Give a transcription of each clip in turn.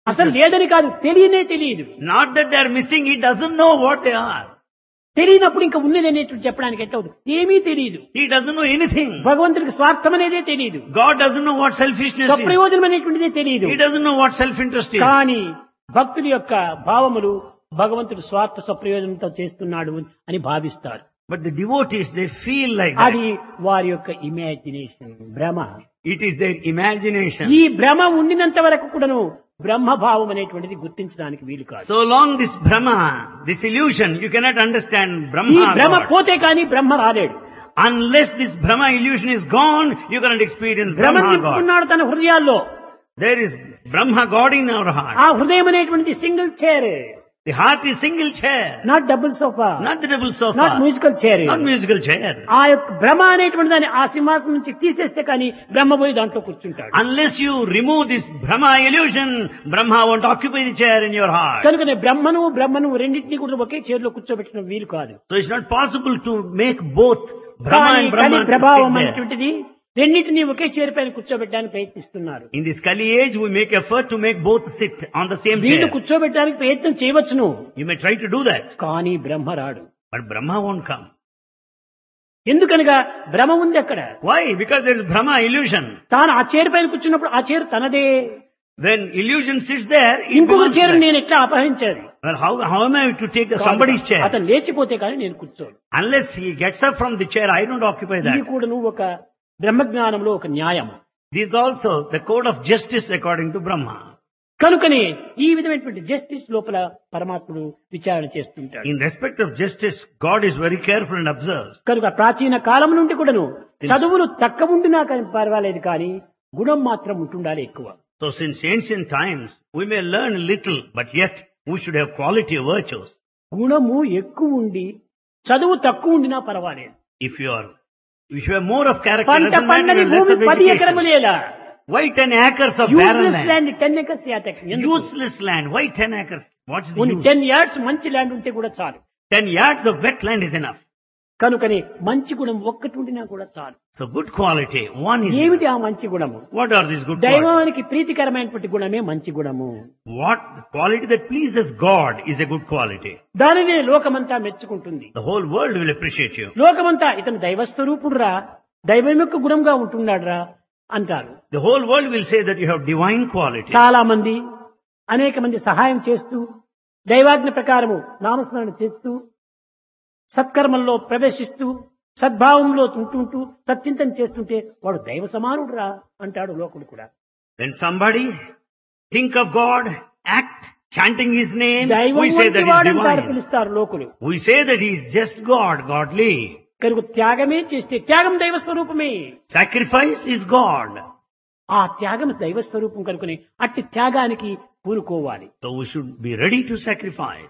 అసలు లేదని కాదు తెలియనే తెలియదు Not that they are missing, he doesn't know what they are. తెలియనప్పుడు ఇంకా ఉన్నది అనేటువంటి చెప్పడానికి ఎట్టవుదు ఏమీ తెలియదు He doesn't know anything. భగవంతుడికి స్వార్థం అనేదే తెలియదు God doesn't know what selfishness is. స్వప్రయోజనం అనేటువంటిదే తెలియదు He doesn't know what self-interest is. కానీ భక్తుడి యొక్క భావములు భగవంతుడు స్వార్థ స్వప్రయోజనంతో చేస్తున్నాడు అని భావిస్తారు But the devotees, they feel like that. అది వారి యొక్క ఇమాజినేషన్ భ్రమ It is their imagination. ఈ భ్రమ ఉండినంత వరకు కూడాను బ్రహ్మభావం అనేటువంటిది గుర్తించడానికి వీలు కాదు So long this Brahma, this illusion, you cannot understand ఈ Brahma. భ్రమ God. పోతే కానీ బ్రహ్మ రాలేడు Unless this Brahma illusion is gone, you cannot experience భ్రమ Brahma God. నింపుకున్నాడు తన హృదయాల్లో There is Brahma God in our heart. ఆ హృదయం అనేటువంటి single chair The heart is single chair, not double sofa not the double sofa, not musical chair not musical chair. ఆ యొక్క భ్రమ అనేటువంటి దాన్ని ఆ సింహాసనం నుంచి తీసేస్తే కానీ బ్రహ్మ పోయి దాంట్లో కూర్చుంటాడు Unless you remove this Brahma illusion, Brahma won't occupy the chair in your heart. కనుకనే బ్రహ్మను బ్రహ్మను రెండింటినీ కూడా ఒకే చైర్లో కూర్చోబెట్టడం వీలు కాదు So it's not possible to make both Brahma కానీ and కలి Brahma to ప్రభావం sit there. అనేటువంటిది రెండింటినీ ఒకే చైర్ పైన కూర్చోబెట్టడానికి ప్రయత్నిస్తున్నారు In this Kali age, we make effort to make both sit on the same వీళ్ళు chair. కూర్చోబెట్టడానికి ప్రయత్నం చేయవచ్చును You may try to do that, కానీ బ్రహ్మ రాడు but Brahma won't come. ఎందుకనగా భ్రమ ఉంది అక్కడ Why? Because there is Brahma illusion. తాను ఆ చైర్ పైన కూర్చున్నప్పుడు ఆ చైర్ తనదే When illusion sits there, it ఇంకొక belongs చైర్ there. నేను ఎట్లా అపహరించాలి Well, how, how am I to take the somebody's chair? అతను లేచిపోతే కానీ నేను కూర్చోను Unless he gets up from the chair, I don't occupy ఇది that. కూడా నువ్వు ఒక బ్రహ్మజ్ఞానంలో ఒక న్యాయం This is also the code of justice according to Brahma. కనుకనే ఈ విధమైనటువంటి జస్టిస్ లోపల పరమాత్ముడు విచారణ చేస్తుంటాడు In respect of justice, God is very careful and observes. కనుక ప్రాచీన కాలం నుండి కూడాను చదువులు తక్కువ ఉండినా కానీ పర్వాలేదు కానీ గుణం మాత్రం ఉంటుండాలి ఎక్కువ So since ancient times, we may learn little, but yet we should have quality of virtues. గుణము ఎక్కువ ఉండి చదువు తక్కువ ఉండినా పర్వాలేదు If you are, if you have more of character, పంట doesn't matter పండని you have less భూమి of పది education. ఎకరములేలా Why 10 acres of barren useless land? Land ten acres యాతక్ Useless land. Why 10 acres? What's the use? Ten yards మంచి land ఉంటే కూడా చాలు 10 yards of wetland is enough. కనుకని మంచి గుణం ఒక్కటి ఉండినా కూడా చాలు So good quality, one is ఏమిటి enough. ఆ మంచి గుణము What are these good qualities? దైవానికి ప్రీతికరమైనటువంటి గుణమే మంచి గుణము What the quality that pleases God is a good quality. దానినే లోకమంతా మెచ్చుకుంటుంది The whole world will appreciate you. లోకమంతా ఇతను దైవస్వరూపుడురా దైవం యొక్క గుణంగా ఉంటున్నాడురా అంటారు The whole world will say that you have divine quality. చాలా మంది అనేక మంది సహాయం చేస్తూ దైవాజ్ఞ ప్రకారము నామస్మరణ చేస్తూ సత్కర్మల్లో ప్రవేశిస్తూ సద్భావంలో ఉంటుంటూ సత్చింతన చేస్తుంటే వాడు దైవ సమానుడురా అంటాడు లోకుడు కూడా When somebody think of God, act, chanting His name, దైవం we say that వంటి He is వాడంటారు divine. పిలుస్తారు లోకులు We say that He is just God, godly. కనుక త్యాగమే చేస్తే త్యాగం దైవ స్వరూపమే Sacrifice is God. ఆ త్యాగం దైవ స్వరూపం కనుకొని అట్టి త్యాగానికి పూనుకోవాలి So we should be ready to sacrifice.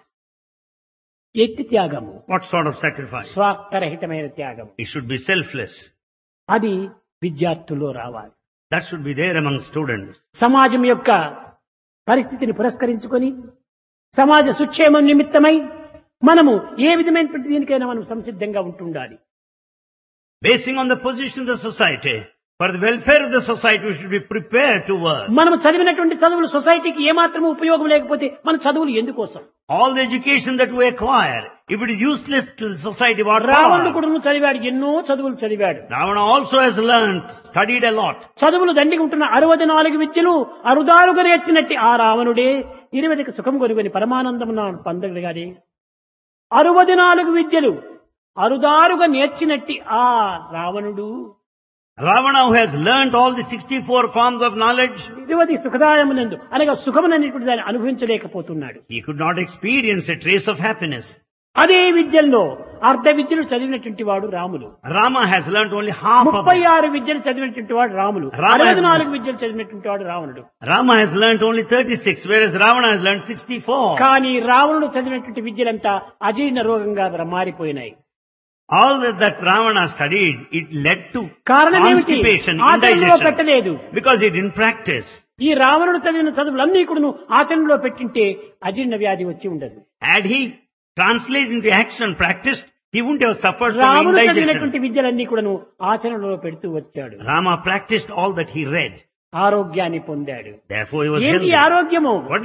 ఎట్టి త్యాగము What sort of sacrifice? స్వార్థరహితమైన త్యాగం It should be selfless. అది విద్యార్థుల్లో రావాలి That should be there among students. సమాజం యొక్క పరిస్థితిని పురస్కరించుకొని సమాజ సుక్షేమం నిమిత్తమై మనము ఏ విధమైనటువంటి దీనికైనా మనం సంసిద్ధంగా ఉంటుండాలి Basing on the position of the society, for the welfare of the society, we should be prepared to work. మనము చదివినటువంటి చదువులు సొసైటీకి ఏమాత్రం ఉపయోగం లేకపోతే మన చదువులు ఎందుకోసం All the education that we acquire, if it is useless to the society, what రావణుడు for? కూడా చదివాడు ఎన్నో చదువులు చదివాడు Ravana also has learned, studied a lot. చదువులు దండిగా ఉంటున్న అరవది నాలుగు విద్యలు అరుదారుగా నేర్చినట్టి ఆ రావణుడే ఇరవదికి సుఖం కొనుగొని పరమానందం పొందగలిగాడే అరవది నాలుగు విద్యలు అరుదారుగా నేర్చినట్టి ఆ రావణుడు Ravana who has learnt all the 64 forms of knowledge, ఇరవది సుఖదాయమునందు అనగా సుఖముననేటువంటి దాన్ని అనుభవించలేకపోతున్నాడు he could not experience a trace of happiness. అదే విద్యల్లో అర్ధ విద్యలు చదివినటువంటి వాడు Ramulu Rama has learnt only half of ముప్పై it. ఆరు విద్యలు చదివినటువంటి వాడు రాములు రామ అరవై నాలుగు విద్యలు చదివినటువంటి వాడు రావణుడు Rama has learnt only 36, whereas Ravana has learnt 64. కానీ రావణుడు చదివినటువంటి విద్యలంతా అజీర్ణ రోగంగా మారిపోయినాయి All that, that Ravana studied, it led to కారణం ఏమిటి constipation, ఆచరణలో indigestion, పెట్టలేదు because he didn't practice. ఈ రావణుడు చదివిన చదువులన్నీ కూడా ఆచరణలో పెట్టింటే అజీర్ణ వ్యాధి వచ్చి ఉండదు Had he translated into action, practiced, he wouldn't have suffered from రాముడు indigestion. చదివినటువంటి విద్యలన్నీ కూడాను ఆచరణలో పెడుతూ వచ్చాడు Rama practiced all that he read. ఆరోగ్యాన్ని పొందాడు Therefore he was ఏంటి healthy. ఆరోగ్యము What